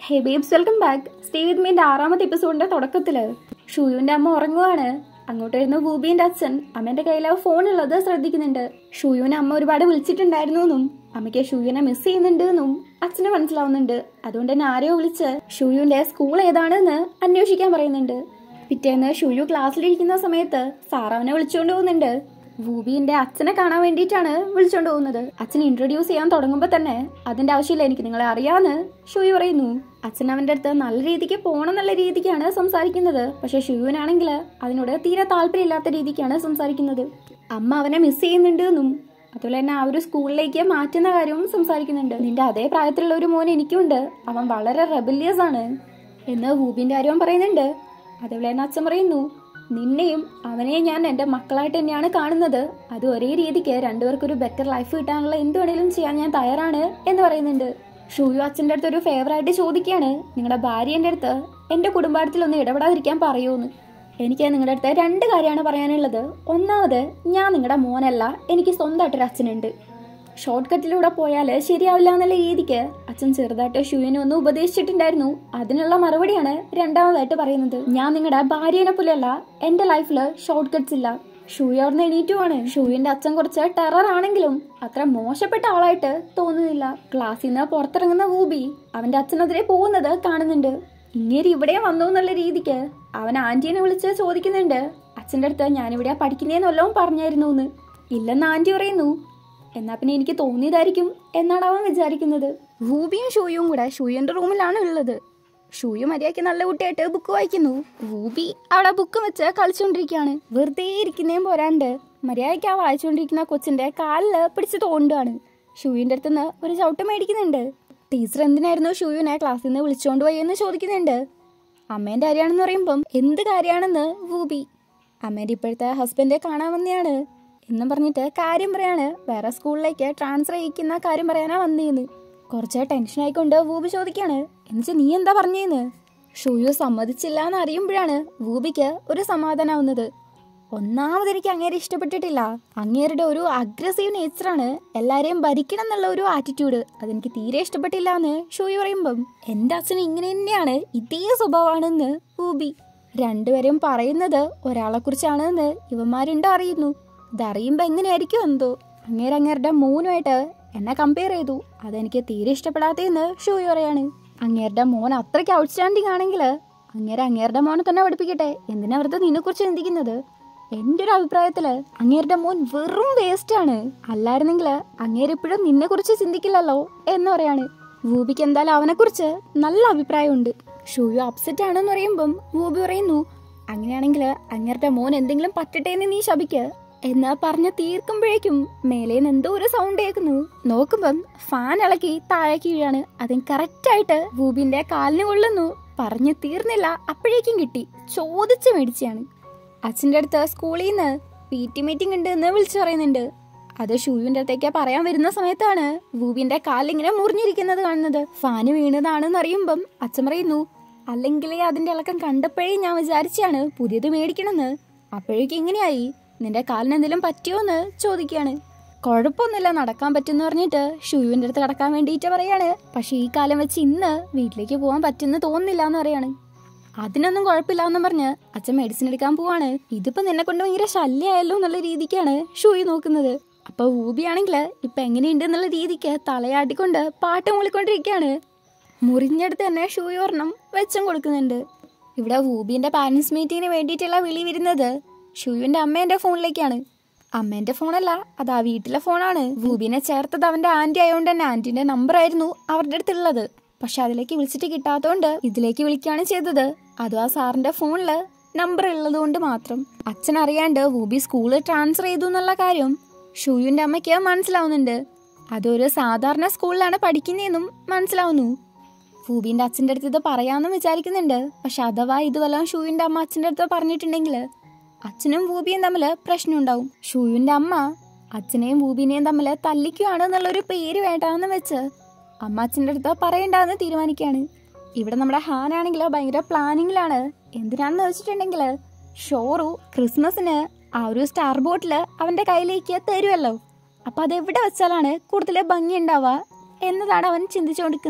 hey babes welcome back stay with മീൻ്റെ ആറാമത്തെ എപ്പിസോഡിന്റെ തുടക്കത്തില് ഷൂയുവിന്റെ അമ്മ ഉറങ്ങുവാണ് അങ്ങോട്ട് വരുന്ന ഭൂബിന്റെ അച്ഛൻ അമ്മേന്റെ കയ്യിൽ ആ ഫോൺ ഉള്ളത് ശ്രദ്ധിക്കുന്നുണ്ട് ഷൂയുവിനെ അമ്മ ഒരുപാട് വിളിച്ചിട്ടുണ്ടായിരുന്നു എന്നും അമ്മയ്ക്ക് ഷൂയുവിനെ മിസ് ചെയ്യുന്നുണ്ട് എന്നും അച്ഛന് മനസ്സിലാവുന്നുണ്ട് അതുകൊണ്ട് തന്നെ ആരെയോ വിളിച്ച് ഷൂയുവിന്റെ സ്കൂൾ ഏതാണെന്ന് അന്വേഷിക്കാൻ പറയുന്നുണ്ട് പിറ്റേന്ന് ഷൂയു ക്ലാസ്സിലിരിക്കുന്ന സമയത്ത് സാറാവിനെ വിളിച്ചുകൊണ്ട് പോകുന്നുണ്ട് ഭൂബിന്റെ അച്ഛനെ കാണാൻ വേണ്ടിയിട്ടാണ് വിളിച്ചോണ്ട് പോകുന്നത് അച്ഛൻ ഇൻട്രൊഡ്യൂസ് ചെയ്യാൻ തുടങ്ങുമ്പോൾ തന്നെ അതിന്റെ ആവശ്യമില്ല എനിക്ക് നിങ്ങളെ അറിയാന്ന് ഷുയു പറയുന്നു അച്ഛൻ അവന്റെ അടുത്ത് നല്ല രീതിക്ക് പോകണം എന്നുള്ള രീതിക്കാണ് സംസാരിക്കുന്നത് പക്ഷെ ഷുയുവിനാണെങ്കിൽ അതിനോട് തീരെ താല്പര്യമില്ലാത്ത രീതിക്കാണ് സംസാരിക്കുന്നത് അമ്മ അവനെ മിസ് ചെയ്യുന്നുണ്ട് എന്നും അതുപോലെ തന്നെ ആ ഒരു സ്കൂളിലേക്ക് മാറ്റുന്ന കാര്യവും സംസാരിക്കുന്നുണ്ട് നിന്റെ അതേ പ്രായത്തിലുള്ള ഒരു മോൻ എനിക്കുണ്ട് അവൻ വളരെ റെബല്യസ് ആണ് എന്ന് ഭൂബിന്റെ കാര്യവും പറയുന്നുണ്ട് അതേപോലെ തന്നെ അച്ഛൻ പറയുന്നു നിന്നെയും അവനെയും ഞാൻ എൻ്റെ മക്കളായിട്ട് തന്നെയാണ് കാണുന്നത് അത് ഒരേ രീതിക്ക് രണ്ടുപേർക്കും ഒരു ബെറ്റർ ലൈഫ് കിട്ടാനുള്ള എന്ത് വേണേലും ചെയ്യാൻ ഞാൻ തയ്യാറാണ് എന്ന് പറയുന്നുണ്ട് ഷൂയു അച്ഛൻ്റെ അടുത്ത് ഒരു ഫേവറായിട്ട് ചോദിക്കുകയാണ് നിങ്ങളുടെ ഭാര്യേൻ്റെ അടുത്ത് എൻ്റെ കുടുംബാടത്തിലൊന്ന് ഇടപെടാതിരിക്കാൻ പറയൂന്ന് എനിക്ക് നിങ്ങളുടെ അടുത്ത് രണ്ട് കാര്യമാണ് പറയാനുള്ളത് ഒന്നാമത് ഞാൻ നിങ്ങളുടെ മോനല്ല എനിക്ക് സ്വന്തമായിട്ടൊരു അച്ഛനുണ്ട് ഷോർട്ട് കട്ടിലൂടെ പോയാൽ ശരിയാവില്ല എന്നുള്ള രീതിക്ക് അച്ഛൻ ചെറുതായിട്ട് ഷൂവിനെ ഒന്ന് ഉപദേശിച്ചിട്ടുണ്ടായിരുന്നു അതിനുള്ള മറുപടിയാണ് രണ്ടാമതായിട്ട് പറയുന്നത് ഞാൻ നിങ്ങളുടെ ഭാര്യനെ പോലെയല്ല എന്റെ ലൈഫിൽ ഷോർട്ട് കട്ട്സ് ഇല്ല ഷൂയോർന്ന് എണീറ്റുമാണ് ഷൂവിന്റെ അച്ഛൻ കുറച്ച് ടെറർ ആണെങ്കിലും അത്ര മോശപ്പെട്ട ആളായിട്ട് തോന്നുന്നില്ല ക്ലാസ്സിൽ നിന്ന് പുറത്തിറങ്ങുന്ന ഊബി അവന്റെ അച്ഛനെതിരെ പോകുന്നത് കാണുന്നുണ്ട് ഇങ്ങനെ ഇവിടെ വന്നു എന്നുള്ള രീതിക്ക് അവൻ ആന്റീനെ വിളിച്ച് ചോദിക്കുന്നുണ്ട് അച്ഛൻ്റെ അടുത്ത് ഞാനിവിടെ പഠിക്കുന്നേന്ന് വല്ലതും പറഞ്ഞായിരുന്നു എന്ന് ഇല്ലെന്ന് ആന്റി പറയുന്നു എന്നാ പിന്നെ എനിക്ക് തോന്നിയതായിരിക്കും എന്നാണ് അവൻ വിചാരിക്കുന്നത് വൂബിയും ഷൂയും കൂടെ ഷൂയന്റെ റൂമിലാണ് ഉള്ളത് ഷൂയു മര്യാദയ്ക്ക് നല്ല കുട്ടിയായിട്ട് ബുക്ക് വായിക്കുന്നു വൂബി അവിടെ ബുക്ക് വെച്ച് കളിച്ചുകൊണ്ടിരിക്കുകയാണ് വെറുതെ ഇരിക്കുന്നേം പോരാണ്ട് മര്യാദയ്ക്ക് ആ വായിച്ചുകൊണ്ടിരിക്കുന്ന കൊച്ചിന്റെ കാലില് പിടിച്ച് തോണ്ടുകയാണ് ഷൂയിന്റെ അടുത്തുനിന്ന് ഒരു ചവിട്ട് മേടിക്കുന്നുണ്ട് ടീച്ചർ എന്തിനായിരുന്നു ഷൂയുനെ ക്ലാസ്സിൽ നിന്ന് വിളിച്ചോണ്ട് പോയി എന്ന് ചോദിക്കുന്നുണ്ട് അമ്മേന്റെ കാര്യമാണെന്ന് പറയുമ്പം എന്ത് കാര്യമാണെന്ന് വൂബി അമ്മേന്റെ ഇപ്പോഴത്തെ ഹസ്ബൻഡ് കാണാൻ വന്നെയാണ് എന്നും പറഞ്ഞിട്ട് കാര്യം പറയാണ് വേറെ സ്കൂളിലേക്ക് ട്രാൻസ്ഫർ ചെയ്യിക്കുന്ന കാര്യം പറയാനാ വന്നേന്ന് കുറച്ച് ടെൻഷൻ ആയിക്കൊണ്ട് വൂബി ചോദിക്കാണ് എന്നുവെച്ചാൽ നീ എന്താ പറഞ്ഞേന്ന് ഷൂയു സമ്മതിച്ചില്ല എന്ന് അറിയുമ്പോഴാണ് വൂബിക്ക് ഒരു സമാധാനാവുന്നത് ഒന്നാമത് എനിക്ക് അങ്ങേരെ ഇഷ്ടപ്പെട്ടിട്ടില്ല അങ്ങേരുടെ ഒരു അഗ്രസീവ് നേച്ചറാണ് എല്ലാരെയും ഭരിക്കണം എന്നുള്ള ഒരു ആറ്റിറ്റ്യൂഡ് അതെനിക്ക് തീരെ ഇഷ്ടപ്പെട്ടില്ല എന്ന് ഷൂയു പറയുമ്പം എന്റെ അച്ഛൻ ഇങ്ങനെ തന്നെയാണ് ഇതേ സ്വഭാവമാണെന്ന് ഊബി രണ്ടുപേരും പറയുന്നത് ഒരാളെ കുറിച്ചാണെന്ന് ഇവന്മാരുണ്ടോ അറിയുന്നു ഇതറിയുമ്പോ എങ്ങനെയായിരിക്കും എന്തോ അങ്ങേര് അങ്ങേരുടെ മോനുമായിട്ട് എന്നെ കമ്പയർ ചെയ്തു അതെനിക്ക് തീരെ ഇഷ്ടപ്പെടാത്തതെന്ന് ഷൂയു പറയാണ് അങ്ങേരുടെ മോൻ അത്രയ്ക്ക് ഔട്ട്സ്റ്റാൻഡിങ് ആണെങ്കിൽ അങ്ങേരെ അങ്ങേരുടെ മോനെ തന്നെ പഠിപ്പിക്കട്ടെ എന്തിനാ വെറുതെ നിന്നെ കുറിച്ച് ചിന്തിക്കുന്നത് എന്റെ ഒരു അഭിപ്രായത്തില് അങ്ങേരുടെ മോൻ വെറും വേസ്റ്റ് ആണ് അല്ലായിരുന്നെങ്കിൽ അങ്ങേരിപ്പോഴും നിന്നെ കുറിച്ച് ചിന്തിക്കില്ലല്ലോ എന്ന് പറയാണ് വൂബിക്ക് എന്തായാലും അവനെ കുറിച്ച് നല്ല അഭിപ്രായമുണ്ട് ഷൂയു അപ്സെറ്റ് ആണെന്ന് പറയുമ്പം വൂബി പറയുന്നു അങ്ങനെയാണെങ്കിൽ അങ്ങേരുടെ മോൻ എന്തെങ്കിലും പറ്റട്ടെ എന്ന് നീ ശപിക്ക് എന്ന് പറഞ്ഞ് തീർക്കുമ്പോഴേക്കും മേലേന്ന് എന്തോ ഒരു സൗണ്ട് കേൾക്കുന്നു നോക്കുമ്പം ഫാൻ ഇളക്കി താഴേക്ക് വീഴാണ് അതിന് കറക്റ്റ് ആയിട്ട് വൂബിന്റെ കാലിന് കൊള്ളുന്നു പറഞ്ഞു തീർന്നില്ല അപ്പോഴേക്കും കിട്ടി ചോദിച്ച് മേടിച്ചാണ് അച്ഛൻ്റെ അടുത്ത് സ്കൂളിൽ നിന്ന് പി ടി മീറ്റിംഗ് ഉണ്ട് എന്ന് വിളിച്ചു പറയുന്നുണ്ട് അത് ഷൂവിന്റെ അടുത്തേക്ക് പറയാൻ വരുന്ന സമയത്താണ് വൂബിന്റെ കാലിങ്ങനെ മുറിഞ്ഞിരിക്കുന്നത് കാണുന്നത് ഫാന് വീണതാണെന്ന് അറിയുമ്പം അച്ഛൻ പറയുന്നു അല്ലെങ്കിലേ അതിന്റെ ഇളക്കം കണ്ടപ്പോഴേ ഞാൻ വിചാരിച്ചാണ് പുതിയത് മേടിക്കണമെന്ന് അപ്പോഴേക്കും ഇങ്ങനെയായി നിന്റെ കാലിന് എന്തെങ്കിലും പറ്റിയോന്ന് ചോദിക്കാണ് കുഴപ്പമൊന്നുമില്ല നടക്കാൻ പറ്റുമെന്ന് പറഞ്ഞിട്ട് ഷൂവിന്റെ അടുത്ത് കിടക്കാൻ വേണ്ടിയിട്ട് പറയാണ് പക്ഷെ ഈ കാലം വെച്ച് ഇന്ന് വീട്ടിലേക്ക് പോകാൻ പറ്റുമെന്ന് തോന്നുന്നില്ല എന്ന് പറയാണ് അതിനൊന്നും കുഴപ്പമില്ല എന്ന് പറഞ്ഞ് അച്ഛൻ മെഡിസിൻ എടുക്കാൻ പോവാണ് ഇതിപ്പോ നിന്നെ കൊണ്ട് ഭയങ്കര ശല്യമായല്ലോ എന്നുള്ള രീതിക്കാണ് ഷൂയി നോക്കുന്നത് അപ്പൊ ഊബിയാണെങ്കിൽ ഇപ്പൊ എങ്ങനെയുണ്ട് എന്നുള്ള രീതിക്ക് തലയാട്ടിക്കൊണ്ട് പാട്ട് മൂളിക്കൊണ്ടിരിക്കുകയാണ് മുറിഞ്ഞെടുത്ത് തന്നെ ഷൂയി ഒരെണ്ണം വെച്ചും കൊടുക്കുന്നുണ്ട് ഇവിടെ വൂബിന്റെ പാരന്റ്സ് മീറ്റിങ്ങിന് വേണ്ടിയിട്ടുള്ള വിളി വരുന്നത് ഷൂയുവിന്റെ അമ്മേന്റെ ഫോണിലേക്കാണ് അമ്മേന്റെ ഫോണല്ല അത് ആ വീട്ടിലെ ഫോണാണ് വൂബിനെ ചേർത്തത് അവന്റെ ആന്റി ആയതുകൊണ്ട് തന്നെ ആന്റിന്റെ നമ്പർ ആയിരുന്നു അവരുടെ അടുത്തുള്ളത് പക്ഷെ അതിലേക്ക് വിളിച്ചിട്ട് കിട്ടാത്തതുകൊണ്ട് ഇതിലേക്ക് വിളിക്കുകയാണ് ചെയ്തത് അതും ആ സാറിന്റെ ഫോണില് നമ്പർ ഉള്ളത് കൊണ്ട് മാത്രം അച്ഛൻ അറിയാണ്ട് വൂബി സ്കൂള് ട്രാൻസ്ഫർ ചെയ്തു എന്നുള്ള കാര്യം ഷൂയുവിന്റെ അമ്മയ്ക്ക് മനസ്സിലാവുന്നുണ്ട് അതൊരു സാധാരണ സ്കൂളിലാണ് പഠിക്കുന്നതെന്നും മനസ്സിലാവുന്നു ഫൂബിന്റെ അച്ഛൻ്റെ അടുത്ത് ഇത് പറയാമെന്ന് വിചാരിക്കുന്നുണ്ട് പക്ഷെ അഥവാ ഇത് വല്ലതും ഷൂവിന്റെ അമ്മ അച്ഛൻ്റെ അടുത്ത് പറഞ്ഞിട്ടുണ്ടെങ്കിൽ അച്ഛനും വൂബിയും തമ്മിൽ പ്രശ്നം ഉണ്ടാവും ഷൂവിന്റെ അമ്മ അച്ഛനെയും വൂബിനെയും തമ്മിൽ തല്ലിക്കുകയാണ് എന്നുള്ളൊരു പേര് വേണ്ടാന്ന് വെച്ച് അമ്മ അച്ഛൻ്റെ അടുത്ത് പറയണ്ടെന്ന് തീരുമാനിക്കുകയാണ് ഇവിടെ നമ്മുടെ ഹാനാണെങ്കിലോ ഭയങ്കര പ്ലാനിങ്ങിലാണ് എന്തിനാണെന്ന് വെച്ചിട്ടുണ്ടെങ്കിൽ ഷോറു ക്രിസ്മസിന് ആ ഒരു സ്റ്റാർ ബോട്ടിൽ അവന്റെ കയ്യിലേക്ക് തരുമല്ലോ അപ്പൊ അത് എവിടെ വെച്ചാലാണ് കൂടുതൽ ഭംഗി ഉണ്ടാവുക എന്നതാണ് അവൻ ചിന്തിച്ചുകൊണ്ടിരിക്കുന്നത്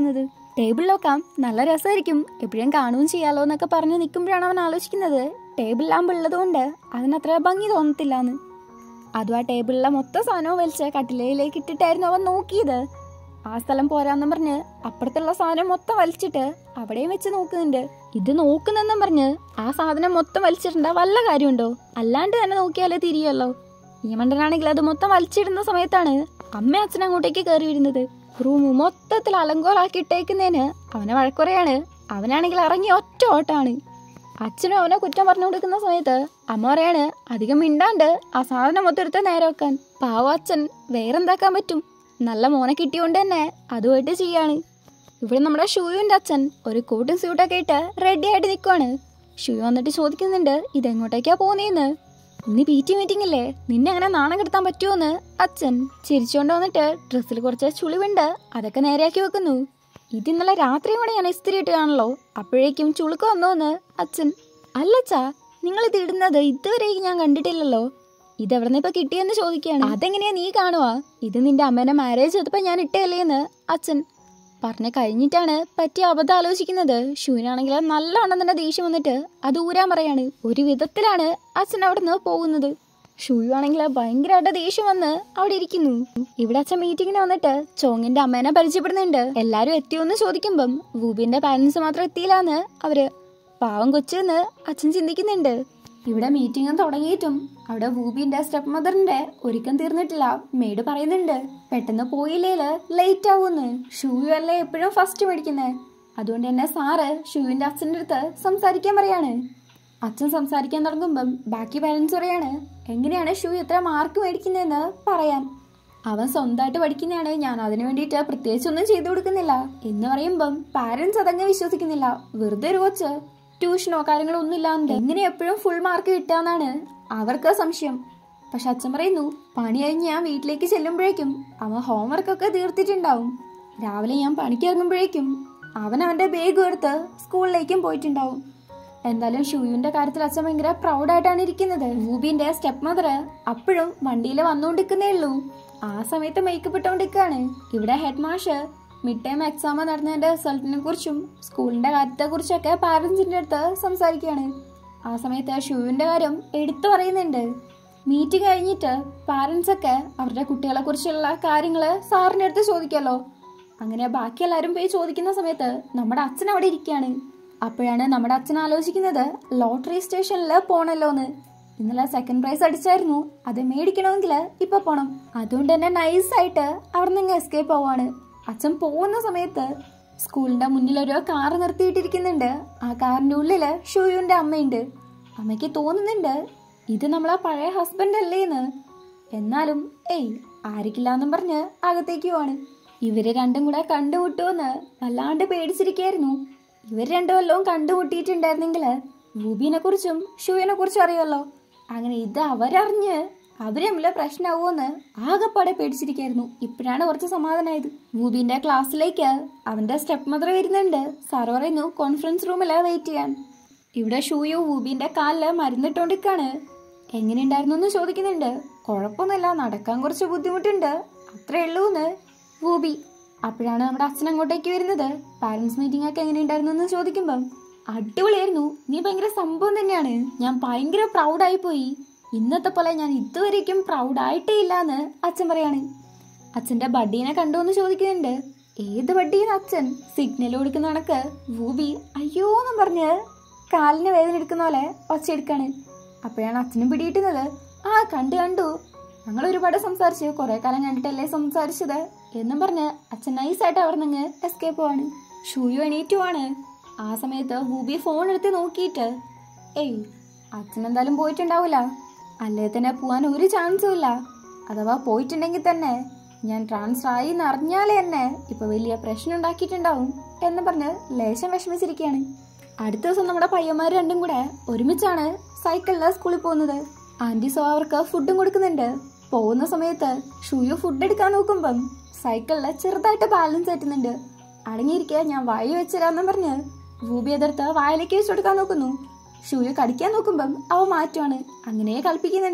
ടേബിൾ നോക്കാം നല്ല രസമായിരിക്കും എപ്പോഴും കാണുകയും ചെയ്യാലോ എന്നൊക്കെ പറഞ്ഞ് നിൽക്കുമ്പോഴാണ് അവൻ ആലോചിക്കുന്നത് ടേബിൾ ലാമ്പ് ഉള്ളതുകൊണ്ട് അതിനത്ര ഭംഗി തോന്നത്തില്ല എന്ന് അതും ആ ടേബിളിലെ മൊത്തം സാധനവും വലിച്ച് കട്ടിലയിലേക്ക് ഇട്ടിട്ടായിരുന്നു അവൻ നോക്കിയത് ആ സ്ഥലം പോരാന്നും പറഞ്ഞ് അപ്പുറത്തുള്ള സാധനം മൊത്തം വലിച്ചിട്ട് അവിടെയും വെച്ച് നോക്കുന്നുണ്ട് ഇത് നോക്കുന്നെന്നും പറഞ്ഞ് ആ സാധനം മൊത്തം വലിച്ചിട്ടുണ്ട വല്ല കാര്യമുണ്ടോ അല്ലാണ്ട് തന്നെ നോക്കിയാലേ തിരിയല്ലോ ഈ മണ്ടനാണെങ്കിൽ അത് മൊത്തം വലിച്ചിടുന്ന സമയത്താണ് അമ്മ അച്ഛൻ അങ്ങോട്ടേക്ക് കയറി വരുന്നത് റൂം മൊത്തത്തിൽ അലങ്കോലാക്കി ഇട്ടേക്കുന്നതിന് അവനെ വഴക്കുറയാണ് അവനാണെങ്കിൽ ഇറങ്ങി ഒറ്റ ഓട്ടാണ് അച്ഛനും അവനെ കുറ്റം പറഞ്ഞു കൊടുക്കുന്ന സമയത്ത് അമ്മ പറയാണ് അധികം മിണ്ടാണ്ട് ആ സാധനം മൊത്തെടുത്ത് നേരെ വെക്കാൻ പാവ അച്ഛൻ വേറെന്താക്കാൻ പറ്റും നല്ല മോനെ കിട്ടിയോണ്ട് തന്നെ അതുമായിട്ട് ചെയ്യാണ് ഇവിടെ നമ്മുടെ ഷൂയുവിന്റെ അച്ഛൻ ഒരു കോട്ടും സ്യൂട്ടൊക്കെ ഇട്ട് റെഡി ആയിട്ട് നിൽക്കുവാണ് ഷൂ വന്നിട്ട് ചോദിക്കുന്നുണ്ട് ഇതെങ്ങോട്ടേക്കാ പോന്നേന്ന് ഇന്ന് പി ടി മീറ്റിംഗ് അല്ലേ നിന്നെ അങ്ങനെ നാണം കെടുത്താൻ പറ്റുമോന്ന് അച്ഛൻ ചിരിച്ചുകൊണ്ട് വന്നിട്ട് ഡ്രസ്സിൽ കുറച്ച് ചുളിവുണ്ട് അതൊക്കെ നേരെയാക്കി വെക്കുന്നു ഇത് ഇന്നലെ രാത്രിയും കൂടെ ഞാൻ ഇസ്തിരി ഇട്ടുകയാണല്ലോ അപ്പോഴേക്കും ചുളുക്ക് വന്നോന്ന് അച്ഛൻ അല്ലച്ചാ നിങ്ങൾ ഇത് ഇടുന്നത് ഇതുവരെയും ഞാൻ കണ്ടിട്ടില്ലല്ലോ ഇതെവിടുന്ന് ഇപ്പൊ കിട്ടിയെന്ന് ചോദിക്കുകയാണ് അതെങ്ങനെയാ നീ കാണുവാ ഇത് നിന്റെ അമ്മേനെ മാരേജ് ചെയ്തപ്പോ ഞാൻ ഇട്ടേല്ലേന്ന് അച്ഛൻ പറഞ്ഞ കഴിഞ്ഞിട്ടാണ് പറ്റിയ അബദ്ധം ആലോചിക്കുന്നത് ഷൂനാണെങ്കിൽ നല്ലവണ്ണം തന്നെ ദേഷ്യം വന്നിട്ട് അത് ഊരാൻ പറയാണ് ഒരു വിധത്തിലാണ് അച്ഛൻ അവിടെ നിന്ന് പോകുന്നത് ഷൂ ആണെങ്കിൽ ഭയങ്കരമായിട്ട് ദേഷ്യം വന്ന് അവിടെ ഇരിക്കുന്നു ഇവിടെ അച്ഛൻ മീറ്റിങ്ങിന് വന്നിട്ട് ചോങ്ങിന്റെ അമ്മേനെ പരിചയപ്പെടുന്നുണ്ട് എല്ലാരും എത്തിയോന്ന് ചോദിക്കുമ്പം വൂബിന്റെ പാരന്റ്സ് മാത്രം എത്തിയില്ലാന്ന് അവര് പാവം കൊച്ചെന്ന് അച്ഛൻ ചിന്തിക്കുന്നുണ്ട് ഇവിടെ മീറ്റിംഗ് തുടങ്ങിയിട്ടും അവിടെ വൂബിന്റെ സ്റ്റെപ്പ് മദറിന്റെ ഒരുക്കം തീർന്നിട്ടില്ല മേഡ് പറയുന്നുണ്ട് പെട്ടെന്ന് പോയില്ലേല് ലേറ്റ് ആവുമെന്ന് ഷൂ അല്ലേ എപ്പോഴും ഫസ്റ്റ് മേടിക്കുന്നത് അതുകൊണ്ട് തന്നെ സാറ് ഷൂവിന്റെ അച്ഛൻ്റെ അടുത്ത് സംസാരിക്കാൻ പറയാണ് അച്ഛൻ സംസാരിക്കാൻ തുടങ്ങുമ്പം ബാക്കി പാരൻസ് പറയാണ് എങ്ങനെയാണ് ഷൂ ഇത്ര മാർക്ക് മേടിക്കുന്നതെന്ന് പറയാൻ അവൻ സ്വന്തമായിട്ട് പഠിക്കുന്നതാണ് ഞാൻ അതിനു വേണ്ടിയിട്ട് പ്രത്യേകിച്ച് ഒന്നും ചെയ്തു കൊടുക്കുന്നില്ല എന്ന് പറയുമ്പം പാരന്റ്സ് അതങ്ങ് വിശ്വസിക്കുന്നില്ല വെറുതെ ഒരു കൊച്ച് ട്യൂഷനോ കാര്യങ്ങളോ ഒന്നും ഇല്ലാണ്ട് എങ്ങനെ എപ്പോഴും ഫുൾ മാർക്ക് കിട്ടാന്നാണ് അവർക്ക് സംശയം പക്ഷെ അച്ഛൻ പറയുന്നു പണി കഴിഞ്ഞ് ഞാൻ വീട്ടിലേക്ക് ചെല്ലുമ്പോഴേക്കും അവൻ ഹോംവർക്ക് ഒക്കെ തീർത്തിട്ടുണ്ടാവും രാവിലെ ഞാൻ പണിക്ക് ഇറങ്ങുമ്പോഴേക്കും അവൻ അവന്റെ ബാഗ് എടുത്ത് സ്കൂളിലേക്കും പോയിട്ടുണ്ടാവും എന്തായാലും ഷൂയുവിന്റെ കാര്യത്തിൽ അച്ഛൻ ഭയങ്കര പ്രൗഡായിട്ടാണ് ഇരിക്കുന്നത് റൂബിന്റെ സ്റ്റെപ്പ് മദർ അപ്പോഴും വണ്ടിയിൽ വന്നുകൊണ്ടിരിക്കുന്നേ ഉള്ളൂ ആ സമയത്ത് മേക്കപ്പ് ഇട്ടുകൊണ്ടിരിക്കുകയാണ് ഇവിടെ ഹെഡ് മാഷ് മിഡ് ടൈം എക്സാം നടന്നതിന്റെ റിസൾട്ടിനെ കുറിച്ചും സ്കൂളിന്റെ കാര്യത്തെ കുറിച്ചൊക്കെ പാരന്റ്സിന്റെ അടുത്ത് സംസാരിക്കുകയാണ് ആ സമയത്ത് ഷൂവിന്റെ കാര്യം എടുത്തു പറയുന്നുണ്ട് മീറ്റിംഗ് കഴിഞ്ഞിട്ട് പാരന്റ്സ് ഒക്കെ അവരുടെ കുട്ടികളെ കുറിച്ചുള്ള കാര്യങ്ങള് സാറിന്റെ അടുത്ത് ചോദിക്കാലോ അങ്ങനെ ബാക്കി എല്ലാവരും പോയി ചോദിക്കുന്ന സമയത്ത് നമ്മുടെ അച്ഛൻ അവിടെ ഇരിക്കുകയാണ് അപ്പോഴാണ് നമ്മുടെ അച്ഛൻ ആലോചിക്കുന്നത് ലോട്ടറി സ്റ്റേഷനിൽ പോണല്ലോ എന്ന് ഇന്നലെ സെക്കൻഡ് പ്രൈസ് അടിച്ചായിരുന്നു അത് മേടിക്കണമെങ്കിൽ ഇപ്പൊ പോണം അതുകൊണ്ട് തന്നെ നൈസായിട്ട് അവിടെ നിന്ന് എസ്കേപ്പ് ആവാണ് അച്ഛൻ പോകുന്ന സമയത്ത് സ്കൂളിന്റെ മുന്നിൽ ഒരു കാർ നിർത്തിയിട്ടിരിക്കുന്നുണ്ട് ആ കാറിന്റെ ഉള്ളില് ഷൂയുവിന്റെ അമ്മയുണ്ട് അമ്മയ്ക്ക് തോന്നുന്നുണ്ട് ഇത് നമ്മളെ പഴയ ഹസ്ബൻഡ് അല്ലേന്ന് എന്നാലും ഏയ് ആരിക്കില്ലാന്നും പറഞ്ഞ് അകത്തേക്ക് പോവാണ് ഇവര് രണ്ടും കൂടെ കണ്ടുമുട്ടുമെന്ന് വല്ലാണ്ട് പേടിച്ചിരിക്കായിരുന്നു ഇവർ രണ്ടും വല്ലതും കണ്ടുമുട്ടിയിട്ടുണ്ടായിരുന്നെങ്കിൽ റൂബിനെ കുറിച്ചും ഷൂവിനെ കുറിച്ചും അറിയാമല്ലോ അങ്ങനെ ഇത് അവരറിഞ്ഞ് അവര് തമ്മില് പ്രശ്നമാവുമെന്ന് ആകെപ്പാടെ പേടിച്ചിരിക്കായിരുന്നു ഇപ്പോഴാണ് കുറച്ച് സമാധാനമായത് വൂബിന്റെ ക്ലാസ്സിലേക്ക് അവന്റെ സ്റ്റെപ്പ് മദർ വരുന്നുണ്ട് സാർ പറയുന്നു കോൺഫറൻസ് റൂമില് വെയിറ്റ് ചെയ്യാൻ ഇവിടെ ഷൂയോ വൂബിന്റെ കാലില് മരുന്നിട്ടോണ്ടിരിക്കാണ് എങ്ങനെയുണ്ടായിരുന്നു എന്ന് ചോദിക്കുന്നുണ്ട് കുഴപ്പമൊന്നുമില്ല നടക്കാൻ കുറച്ച് ബുദ്ധിമുട്ടുണ്ട് അത്രേ ഉള്ളൂ എന്ന് വൂബി അപ്പോഴാണ് നമ്മുടെ അച്ഛൻ അങ്ങോട്ടേക്ക് വരുന്നത് പാരന്റ്സ് മീറ്റിംഗ് ഒക്കെ എങ്ങനെയുണ്ടായിരുന്നു എന്ന് ചോദിക്കുമ്പം അടിപൊളിയായിരുന്നു നീ ഭയങ്കര സംഭവം തന്നെയാണ് ഞാൻ ഭയങ്കര പ്രൗഡായി പോയി ഇന്നത്തെ പോലെ ഞാൻ ഇതുവരേക്കും പ്രൗഡായിട്ടേ ഇല്ലാന്ന് അച്ഛൻ പറയാണ് അച്ഛന്റെ ബഡ്ഡീനെ കണ്ടോ എന്ന് ചോദിക്കുന്നുണ്ട് ഏത് ബഡ്ഡീന്ന് അച്ഛൻ സിഗ്നൽ കൊടുക്കുന്ന കണക്ക് വൂബി അയ്യോ എന്നും പറഞ്ഞ് കാലിന് വേദന എടുക്കുന്ന പോലെ ഒച്ചയെടുക്കാണ് അപ്പോഴാണ് അച്ഛനും പിടിയിട്ടുന്നത് ആ കണ്ടു കണ്ടു ഞങ്ങൾ ഒരുപാട് സംസാരിച്ചു കുറെ കാലം കണ്ടിട്ടല്ലേ സംസാരിച്ചത് എന്നും പറഞ്ഞ് അച്ഛൻ നൈസായിട്ട് അവിടെ നിന്ന് എസ്കേപ്പ് പോവാണ് ഷൂയു എണീറ്റുവാണ് ആ സമയത്ത് വൂബി ഫോൺ എടുത്ത് നോക്കിയിട്ട് ഏയ് അച്ഛൻ എന്തായാലും പോയിട്ടുണ്ടാവില്ല അല്ലേ തന്നെ പോവാൻ ഒരു ചാൻസും ഇല്ല അഥവാ പോയിട്ടുണ്ടെങ്കിൽ തന്നെ ഞാൻ ട്രാൻസ്ഫർ ആയി എന്ന് അറിഞ്ഞാലേ എന്നെ ഇപ്പൊ വലിയ പ്രശ്നം ഉണ്ടാക്കിയിട്ടുണ്ടാവും എന്ന് പറഞ്ഞ് ലേശം വിഷമിച്ചിരിക്കുകയാണ് അടുത്ത ദിവസം നമ്മുടെ പയ്യന്മാർ രണ്ടും കൂടെ ഒരുമിച്ചാണ് സൈക്കിളില് സ്കൂളിൽ പോകുന്നത് ആന്റി സോ അവർക്ക് ഫുഡും കൊടുക്കുന്നുണ്ട് പോകുന്ന സമയത്ത് ഷൂയു ഫുഡ് എടുക്കാൻ നോക്കുമ്പം സൈക്കിളില് ചെറുതായിട്ട് ബാലൻസ് തെറ്റുന്നുണ്ട് അടങ്ങിയിരിക്കുക ഞാൻ വായി വെച്ചരാന്നും പറഞ്ഞ് റൂബി എതിർത്ത് വായിലേക്ക് വെച്ച് കൊടുക്കാൻ നോക്കുന്നു ഷൂയു കടിക്കാൻ നോക്കുമ്പം അവ മാറ്റുവാണ് അങ്ങനെ കളിപ്പിക്കുന്നുണ്ട്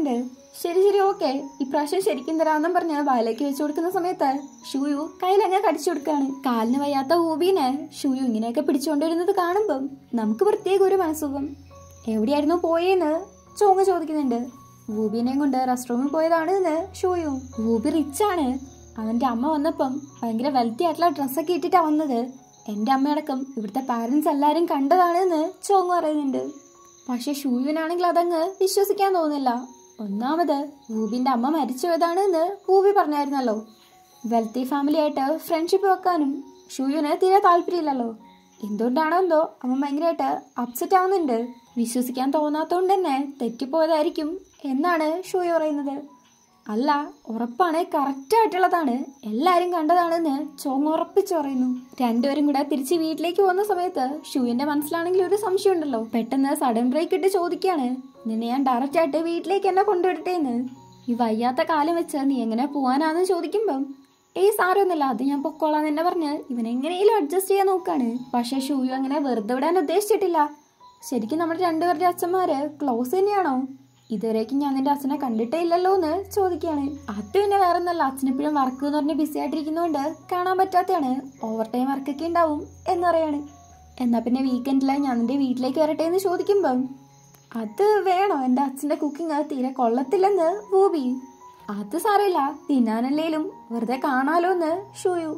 ശരി ശരി ഓക്കെ ഇപ്രാവശ്യം ശരിക്കും തരാമെന്നും പറഞ്ഞ് വായിലേക്ക് വെച്ചു കൊടുക്കുന്ന സമയത്ത് ഷൂയു കയ്യിലങ്ങ് കടിച്ചു കൊടുക്കാണ് കാലിന് വയ്യാത്ത ഊബീനെ ഷൂയു ഇങ്ങനെയൊക്കെ പിടിച്ചുകൊണ്ടിരുന്നത് കാണുമ്പം നമുക്ക് പ്രത്യേക ഒരു മനസ്സുഖം എവിടെയായിരുന്നു പോയേന്ന് ചോങ്ങ ചോദിക്കുന്നുണ്ട് ഊബിനെയും കൊണ്ട് റെസ്റ്റ് റൂമിൽ പോയതാണ് എന്ന് ഷൂയു ഊബി റിച്ചാണ് അവന്റെ അമ്മ വന്നപ്പം ഭയങ്കര വെൽത്തി ആയിട്ടുള്ള ഡ്രസ്സൊക്കെ ഇട്ടിട്ടാ വന്നത് എന്റെ അമ്മയടക്കം ഇവിടുത്തെ പാരന്റ്സ് എല്ലാരും കണ്ടതാണ് എന്ന് ചോങ് പറയുന്നുണ്ട് പക്ഷെ ഷൂയുവിനാണെങ്കിൽ അതങ്ങ് വിശ്വസിക്കാൻ തോന്നുന്നില്ല ഒന്നാമത് ഊബിന്റെ അമ്മ മരിച്ചു പോയതാണ് എന്ന് ഊബി പറഞ്ഞായിരുന്നല്ലോ വെൽത്തി ഫാമിലി ആയിട്ട് ഫ്രണ്ട്ഷിപ്പ് വെക്കാനും ഷൂയുവിന് തീരെ താല്പര്യമില്ലല്ലോ എന്തുകൊണ്ടാണോ എന്തോ അവൻ ഭയങ്കരമായിട്ട് അപ്സെറ്റ് ആവുന്നുണ്ട് വിശ്വസിക്കാൻ തോന്നാത്തോണ്ട് തന്നെ തെറ്റിപ്പോയതായിരിക്കും എന്നാണ് ഷൂയു പറയുന്നത് അല്ല ഉറപ്പാണ് കറക്റ്റ് ആയിട്ടുള്ളതാണ് എല്ലാരും കണ്ടതാണെന്ന് ചോങ് ഉറപ്പിച്ചു പറയുന്നു രണ്ടുപേരും കൂടെ തിരിച്ച് വീട്ടിലേക്ക് പോകുന്ന സമയത്ത് ഷൂവിന്റെ മനസ്സിലാണെങ്കിൽ ഒരു സംശയം ഉണ്ടല്ലോ പെട്ടെന്ന് സഡൻ ബ്രേക്ക് ഇട്ട് ചോദിക്കാണ് നിന്നെ ഞാൻ ഡയറക്റ്റ് ആയിട്ട് വീട്ടിലേക്ക് എന്നെ കൊണ്ടുവിടട്ടേന്ന് ഈ വയ്യാത്ത കാലം വെച്ച് നീ എങ്ങനെ പോവാനാന്ന് ചോദിക്കുമ്പം ഏയ് സാരമൊന്നുമില്ല അത് ഞാൻ പൊക്കോളാം എന്നെ പറഞ്ഞ് ഇവൻ എങ്ങനെയും അഡ്ജസ്റ്റ് ചെയ്യാൻ നോക്കാണ് പക്ഷെ ഷൂയു അങ്ങനെ വെറുതെ വിടാൻ ഉദ്ദേശിച്ചിട്ടില്ല ശരിക്കും നമ്മുടെ രണ്ടുപേരുടെ അച്ഛന്മാര് ക്ലോസ് തന്നെയാണോ ഇതുവരേക്കും ഞാൻ നിന്റെ അച്ഛനെ കണ്ടിട്ടേ ഇല്ലല്ലോ എന്ന് ചോദിക്കുകയാണ് അത് പിന്നെ വേറെ ഒന്നല്ല അച്ഛനെപ്പോഴും വർക്ക് എന്ന് പറഞ്ഞ് ബിസി ആയിട്ടിരിക്കുന്നതുകൊണ്ട് കാണാൻ പറ്റാത്തതാണ് ഓവർ ടൈം വർക്കൊക്കെ ഉണ്ടാവും എന്ന് പറയാണ് എന്നാ പിന്നെ വീക്കെൻഡിൽ ഞാൻ നിന്റെ വീട്ടിലേക്ക് വരട്ടെ എന്ന് ചോദിക്കുമ്പം അത് വേണോ എൻ്റെ അച്ഛൻ്റെ കുക്കിംഗ് തീരെ കൊള്ളത്തില്ലെന്ന് ഭൂപി അത് സാരമില്ല തിന്നാനല്ലേലും വെറുതെ കാണാലോ എന്ന് ഷൂയു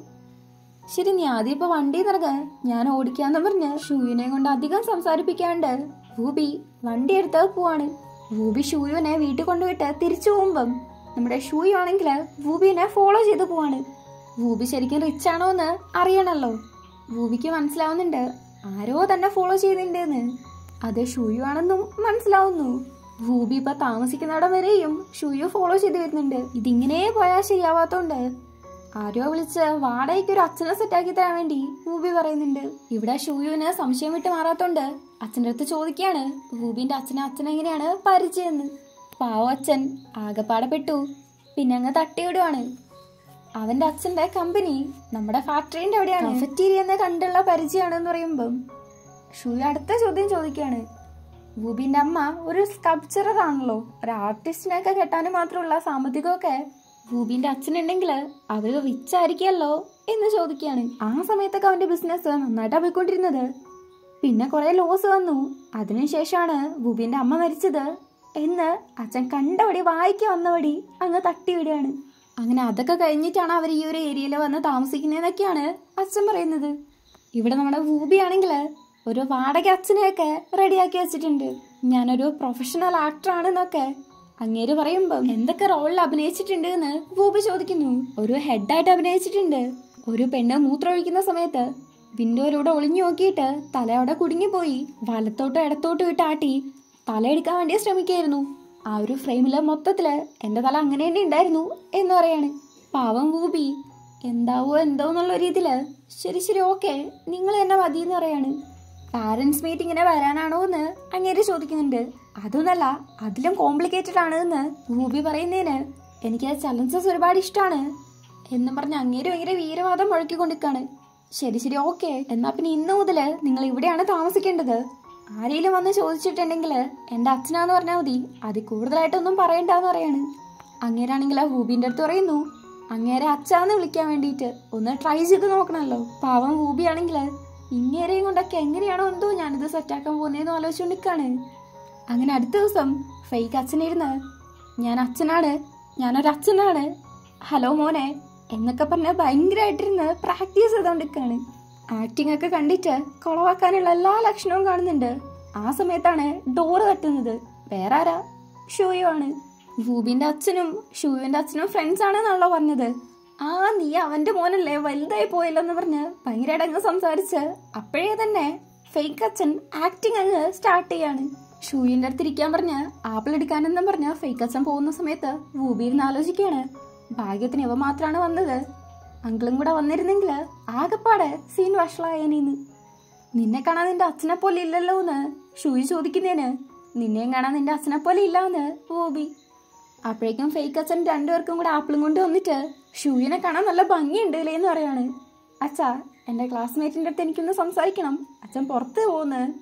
ശരി നീ ആദ്യം ഇപ്പൊ വണ്ടി നിറക ഞാൻ ഓടിക്കാന്ന് പറഞ്ഞ് ഷൂയുനെ കൊണ്ട് അധികം സംസാരിപ്പിക്കാണ്ട് ഭൂബി വണ്ടി എടുത്ത് പോവാണ് ഭൂബി ഷൂയുവിനെ വീട്ടിൽ കൊണ്ടുപോയിട്ട് തിരിച്ചു പോകുമ്പം നമ്മുടെ ഷൂയു ആണെങ്കിൽ ഭൂബിനെ ഫോളോ ചെയ്ത് പോവാണ് ഭൂബി ശരിക്കും റിച്ച് ആണോ എന്ന് അറിയണല്ലോ ഭൂബിക്ക് മനസ്സിലാവുന്നുണ്ട് ആരോ തന്നെ ഫോളോ ചെയ്യുന്നുണ്ടെന്ന് അത് ഷൂയു ആണെന്നും മനസ്സിലാവുന്നു ഭൂബി ഇപ്പൊ താമസിക്കുന്നിടം വരെയും ഷൂയു ഫോളോ ചെയ്ത് വരുന്നുണ്ട് ഇതിങ്ങനെ പോയാൽ ശരിയാവാത്തോണ്ട് ആരോ വിളിച്ച് വാടകയ്ക്ക് ഒരു അച്ഛനെ സെറ്റാക്കി തരാൻ വേണ്ടി ഭൂബി പറയുന്നുണ്ട് ഇവിടെ ഷൂയുവിന് സംശയം വിട്ട് മാറാത്തോണ്ട് അച്ഛൻ്റെ അടുത്ത് ചോദിക്കാണ് ഭൂബിന്റെ അച്ഛനെ അച്ഛൻ എങ്ങനെയാണ് പരിചയമെന്ന് പാവ അച്ഛൻ ആകെപ്പാടെ പെട്ടു പിന്നെ അങ്ങ് തട്ടിയിടുവാണ് അവന്റെ അച്ഛന്റെ കമ്പനി നമ്മുടെ ഫാക്ടറിന്റെ എവിടെയാണ് കഫറ്റീരിയ എന്ന് കണ്ടുള്ള പരിചയമാണെന്ന് പറയുമ്പം ഷൂയു അടുത്ത ചോദ്യം ചോദിക്കാണ് ഭൂബിന്റെ അമ്മ ഒരു സ്കൾപ്ചറർ ആണല്ലോ ഒരു ആർട്ടിസ്റ്റിനെയൊക്കെ കെട്ടാനും മാത്രമുള്ള സാമ്പത്തികമൊക്കെ ഭൂബിന്റെ അച്ഛനുണ്ടെങ്കിൽ അവര് റിച്ച് ആയിരിക്കുമല്ലോ എന്ന് ചോദിക്കുകയാണ് ആ സമയത്തൊക്കെ അവന്റെ ബിസിനസ് നന്നായിട്ടാണ് പോയിക്കൊണ്ടിരുന്നത് പിന്നെ കുറെ ലോസ് വന്നു അതിനുശേഷമാണ് ഭൂബിന്റെ അമ്മ മരിച്ചത് എന്ന് അച്ഛൻ കണ്ടവടി വായിക്ക് വന്നവടി അങ്ങ് തട്ടിവിടുകയാണ് അങ്ങനെ അതൊക്കെ കഴിഞ്ഞിട്ടാണ് അവർ ഈ ഒരു ഏരിയയിൽ വന്ന് താമസിക്കുന്നതെന്നൊക്കെയാണ് അച്ഛൻ പറയുന്നത് ഇവിടെ നമ്മുടെ ഭൂബിയാണെങ്കിൽ ഒരു വാടക അച്ഛനെയൊക്കെ റെഡിയാക്കി വെച്ചിട്ടുണ്ട് ഞാനൊരു പ്രൊഫഷണൽ ആക്ടർ ആണെന്നൊക്കെ അങ്ങേര് പറയുമ്പം എന്തൊക്കെ റോളിൽ അഭിനയിച്ചിട്ടുണ്ട് എന്ന് ഭൂപി ചോദിക്കുന്നു ഒരു ഹെഡായിട്ട് അഭിനയിച്ചിട്ടുണ്ട് ഒരു പെണ്ണ് മൂത്രമൊഴിക്കുന്ന സമയത്ത് വിൻഡോയിലൂടെ ഒളിഞ്ഞു നോക്കിയിട്ട് തലയോടെ കുടുങ്ങിപ്പോയി വലത്തോട്ടോ ഇടത്തോട്ടോ ഇട്ട് ആട്ടി തലയെടുക്കാൻ വേണ്ടി ശ്രമിക്കായിരുന്നു ആ ഒരു ഫ്രെയിമില് മൊത്തത്തില് എന്റെ തല അങ്ങനെ തന്നെ ഉണ്ടായിരുന്നു എന്ന് പറയാണ് പാവം ഭൂപി എന്താവോ എന്തോ എന്നുള്ള രീതിയില് ശരി ശരി ഓക്കെ നിങ്ങൾ എന്നെ മതി എന്ന് പറയാണ് പാരന്റ്സ് മീറ്റിങ്ങിനെ വരാനാണോ എന്ന് അങ്ങേര് ചോദിക്കുന്നുണ്ട് അതൊന്നല്ല അതിലും കോംപ്ലിക്കേറ്റഡ് ആണ് എന്ന് ഭൂപി പറയുന്നതിന് എനിക്ക് ചലഞ്ചസ് ഒരുപാട് ഇഷ്ടമാണ് എന്നും പറഞ്ഞ് അങ്ങേര് ഭയങ്കര വീരവാദം മുഴക്കിക്കൊണ്ടിരിക്കാണ് ശരി ശരി ഓക്കെ എന്നാ പിന്നെ ഇന്ന് മുതല് നിങ്ങൾ ഇവിടെയാണ് താമസിക്കേണ്ടത് ആരെങ്കിലും വന്ന് ചോദിച്ചിട്ടുണ്ടെങ്കിൽ എൻ്റെ അച്ഛനാന്ന് പറഞ്ഞാൽ മതി അതിൽ കൂടുതലായിട്ടൊന്നും പറയണ്ടെന്ന് പറയാണ് അങ്ങേരാണെങ്കിൽ ഭൂബിന്റെ അടുത്ത് പറയുന്നു അങ്ങേരെ അച്ഛാന്ന് വിളിക്കാൻ വേണ്ടിയിട്ട് ഒന്ന് ട്രൈ ചെയ്ത് നോക്കണമല്ലോ പാവം ഭൂബിയാണെങ്കിൽ ഇങ്ങേരെയും കൊണ്ടൊക്കെ എങ്ങനെയാണോ എന്തോ ഞാനിത് സെറ്റാക്കാൻ പോകുന്നതെന്ന് ആലോചിച്ചുകൊണ്ട് നിൽക്കാണ് അങ്ങനെ അടുത്ത ദിവസം ഫേക്ക് അച്ഛനിരുന്ന് ഞാൻ അച്ഛനാണ് ഞാനൊരു അച്ഛനാണ് ഹലോ മോനെ എന്നൊക്കെ പറഞ്ഞ് ഭയങ്കരമായിട്ടിരുന്ന് പ്രാക്ടീസ് ചെയ്തോണ്ടിരിക്കാണ് ആക്ടിംഗ് ഒക്കെ കണ്ടിട്ട് കുളവാക്കാനുള്ള എല്ലാ ലക്ഷണവും കാണുന്നുണ്ട് ആ സമയത്താണ് ഡോറ് തട്ടുന്നത് വേറെ ആരാ ഷൂയു ആണ് ഭൂബിന്റെ അച്ഛനും ഷൂവിന്റെ അച്ഛനും ഫ്രണ്ട്സ് ആണെന്നാണല്ലോ പറഞ്ഞത് ആ നീ അവന്റെ മോനല്ലേ വലുതായി പോയല്ലോ എന്ന് പറഞ്ഞ് ഭയങ്കരമായിട്ട് അങ്ങ് സംസാരിച്ച് അപ്പോഴേ തന്നെ ഫേക്ക് അച്ഛൻ ആക്ടിങ് അങ്ങ് സ്റ്റാർട്ട് ചെയ്യാണ് ഷൂയിന്റെ അടുത്ത് ഇരിക്കാൻ പറഞ്ഞ് ആപ്പിൾ എടുക്കാനെന്നും പറഞ്ഞ് ഫേക്ക് അച്ഛൻ പോകുന്ന സമയത്ത് ഭൂബി ഇരുന്ന് ആലോചിക്കുകയാണ് ഭാഗ്യത്തിന് ഇവ മാത്രമാണ് വന്നത് അങ്കിളും കൂടെ വന്നിരുന്നെങ്കിൽ ആകെപ്പാടെ സീൻ വഷളായേനീന്ന് നിന്നെ കാണാൻ നിന്റെ അച്ഛനെ പോലെ ഇല്ലല്ലോ എന്ന് ഷൂയി ചോദിക്കുന്നതിന് നിന്നെയും കാണാൻ നിന്റെ അച്ഛനെ പോലെ ഇല്ല എന്ന് ഭൂബി അപ്പോഴേക്കും ഫേക്ക് അച്ഛൻ രണ്ടുപേർക്കും കൂടെ ആപ്പിളും കൊണ്ട് വന്നിട്ട് ഷൂയിനെ കാണാൻ നല്ല ഭംഗിയുണ്ട് അല്ലേ എന്ന് പറയാണ് അച്ഛാ എൻ്റെ ക്ലാസ്മേറ്റിൻ്റെ അടുത്ത് എനിക്കൊന്ന് സംസാരിക്കണം അച്ഛൻ പുറത്ത് പോകുന്നു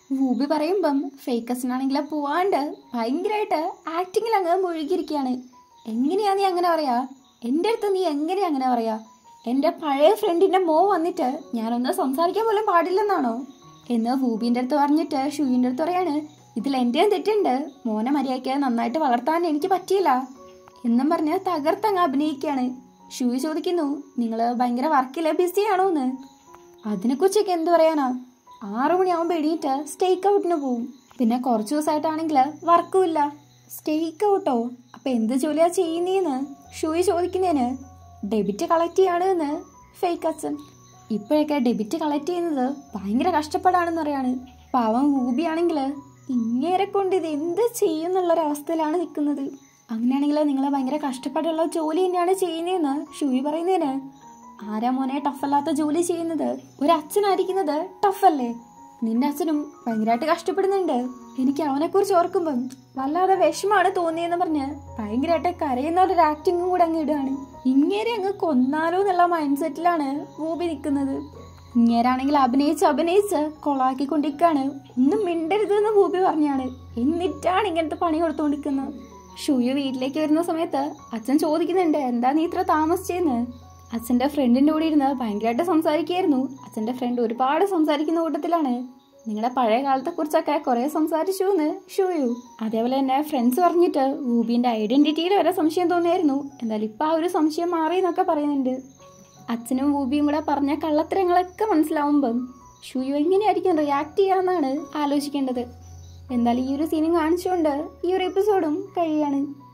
വൂബി പറയുമ്പം ഫേക്കസിനാണെങ്കിൽ ആണെങ്കിൽ പോവാണ്ട് ഭയങ്കരമായിട്ട് ആക്ടിങ്ങിൽ അങ്ങ് മുഴുകിയിരിക്കുകയാണ് എങ്ങനെയാ നീ അങ്ങനെ പറയാ എൻ്റെ അടുത്ത് നീ എങ്ങനെയാ അങ്ങനെ പറയാ എൻ്റെ പഴയ ഫ്രണ്ടിൻ്റെ മോ വന്നിട്ട് ഞാനൊന്ന് സംസാരിക്കാൻ പോലും പാടില്ലെന്നാണോ എന്ന് വൂബിൻ്റെ അടുത്ത് പറഞ്ഞിട്ട് ഷൂവിൻ്റെ അടുത്ത് പറയാണ് ഇതിൽ എൻ്റെയും തെറ്റുണ്ട് മോനെ മര്യാദയ്ക്ക് നന്നായിട്ട് വളർത്താൻ എനിക്ക് പറ്റിയില്ല എന്നും പറഞ്ഞ് തകർത്തങ്ങ് അഭിനയിക്കുകയാണ് ഷൂയി ചോദിക്കുന്നു നിങ്ങൾ ഭയങ്കര വർക്കിലെ ബിസിയാണോ എന്ന് അതിനെക്കുറിച്ചൊക്കെ എന്ത് പറയാനാ ആറു മണിയാവുമ്പോൾ എണീറ്റ് സ്റ്റേക്ക് ഔട്ടിന് പോവും പിന്നെ കുറച്ച് ദിവസമായിട്ടാണെങ്കിൽ വർക്കും ഇല്ല സ്റ്റേക്ക് ഔട്ടോ അപ്പം എന്ത് ജോലിയാ ചെയ്യുന്നേന്ന് ഷൂയി ചോദിക്കുന്നതിന് ഡെബിറ്റ് കളക്ട് ചെയ്യാണ് എന്ന് ഫേക്ക് അച്ഛൻ ഇപ്പോഴൊക്കെ ഡെബിറ്റ് കളക്ട് ചെയ്യുന്നത് ഭയങ്കര കഷ്ടപ്പാടാണെന്ന് പറയാണ് പാവം ഊബിയാണെങ്കിൽ ഇങ്ങേരെ കൊണ്ട് ഇത് എന്ത് ചെയ്യും എന്നുള്ളൊരവസ്ഥയിലാണ് നിൽക്കുന്നത് അങ്ങനെയാണെങ്കിൽ നിങ്ങൾ ഭയങ്കര കഷ്ടപ്പാടുള്ള ജോലി തന്നെയാണ് ചെയ്യുന്നതെന്ന് ഷൂയി പറയുന്നതിന് ആരാ മോനെ ടഫല്ലാത്ത ജോലി ചെയ്യുന്നത് ഒരു അച്ഛനായിരിക്കുന്നത് ടഫല്ലേ നിന്റെ അച്ഛനും ഭയങ്കരമായിട്ട് കഷ്ടപ്പെടുന്നുണ്ട് എനിക്ക് അവനെക്കുറിച്ച് ഓർക്കുമ്പം വല്ലാതെ വിഷമാണ് തോന്നിയെന്ന് പറഞ്ഞ് ഭയങ്കരമായിട്ട് കരയുന്ന ഒരു ആക്ടിങ്ങും കൂടെ അങ്ങ് ഇടുകയാണ് ഇങ്ങേരെ അങ്ങ് കൊന്നാലോ എന്നുള്ള മൈൻഡ് സെറ്റിലാണ് മൂവി നിൽക്കുന്നത് ഇങ്ങേരാണെങ്കിൽ അഭിനയിച്ച് അഭിനയിച്ച് കൊളാക്കിക്കൊണ്ടിരിക്കാണ് ഒന്നും മിണ്ടരുത് എന്ന് ഭൂപി പറഞ്ഞാണ് എന്നിട്ടാണ് ഇങ്ങനത്തെ പണി കൊടുത്തോണ്ടിരിക്കുന്നത് ഷൂയ വീട്ടിലേക്ക് വരുന്ന സമയത്ത് അച്ഛൻ ചോദിക്കുന്നുണ്ട് എന്താ നീ ഇത്ര താമസിച്ചെന്ന് അച്ഛൻ്റെ ഫ്രണ്ടിൻ്റെ കൂടെ ഇരുന്ന് ഭയങ്കരമായിട്ട് സംസാരിക്കുകയായിരുന്നു അച്ഛൻ്റെ ഫ്രണ്ട് ഒരുപാട് സംസാരിക്കുന്ന കൂട്ടത്തിലാണ് നിങ്ങളുടെ പഴയ കാലത്തെ കുറിച്ചൊക്കെ കുറെ സംസാരിച്ചു എന്ന് ഷൂയു അതേപോലെ തന്നെ ഫ്രണ്ട്സ് പറഞ്ഞിട്ട് വൂബിന്റെ ഐഡന്റിറ്റിയിൽ വരെ സംശയം തോന്നിയായിരുന്നു എന്തായാലും ഇപ്പൊ ആ ഒരു സംശയം മാറി എന്നൊക്കെ പറയുന്നുണ്ട് അച്ഛനും വൂബിയും കൂടെ പറഞ്ഞ കള്ളത്തരങ്ങളൊക്കെ മനസ്സിലാവുമ്പം ഷൂയു എങ്ങനെയായിരിക്കും റിയാക്ട് ചെയ്യാന്നാണ് ആലോചിക്കേണ്ടത് എന്തായാലും ഈ ഒരു സീനും കാണിച്ചുകൊണ്ട് ഈ ഒരു എപ്പിസോഡും കഴിയാണ്